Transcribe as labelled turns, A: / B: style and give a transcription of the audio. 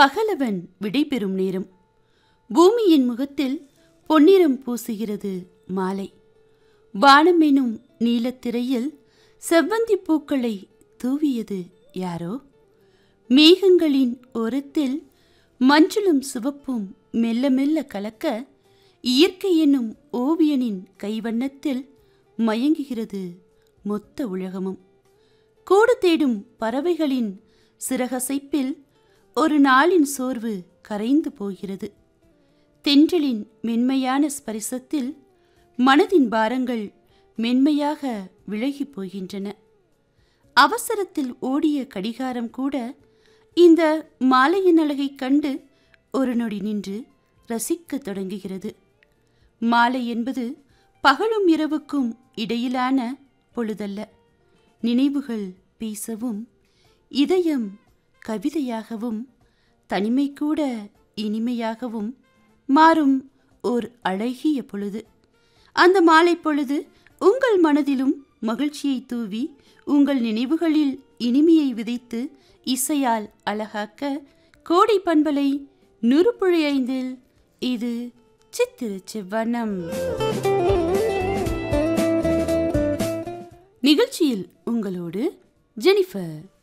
A: பகலவன் விடைபெறும் நேரம் பூமியின் முகத்தில் பொன்னிறம் பூசுகிறது மாலை வானம் எனும் நீலத்திரையில் செவ்வந்தி பூக்களை தூவியது யாரோ மேகங்களின் ஓரத்தில் மஞ்சளும் சிவப்பும் மெல்ல மெல்ல கலக்க இயற்கை என்னும் ஓவியனின் கைவண்ணத்தில் மயங்குகிறது மொத்த உலகமும் கூடு தேடும் பறவைகளின் சிறகசைப்பில் ஒரு நாளின் சோர்வு கரைந்து போகிறது தென்றலின் மென்மையான ஸ்பரிசத்தில் மனதின் பாரங்கள் மென்மையாக விலகிப் போகின்றன அவசரத்தில் ஓடிய கடிகாரம் கூட இந்த மாலையின் அழகைக் கண்டு ஒரு நொடி நின்று ரசிக்கத் தொடங்குகிறது மாலை என்பது பகலும் இரவுக்கும் இடையிலான பொழுதல்ல நினைவுகள் பேசவும் இதயம் கவிதையாகவும் தனிமை கூட இனிமையாகவும் மாறும் ஓர் அழகிய பொழுது அந்த மாலை பொழுது உங்கள் மனதிலும் மகிழ்ச்சியை தூவி உங்கள் நினைவுகளில் இனிமையை விதைத்து இசையால் அழகாக்க கோடை பண்பலை நுறுப்புழை ஐந்தில் இது சித்திர செவ்வனம் நிகழ்ச்சியில் உங்களோடு ஜெனிஃபர்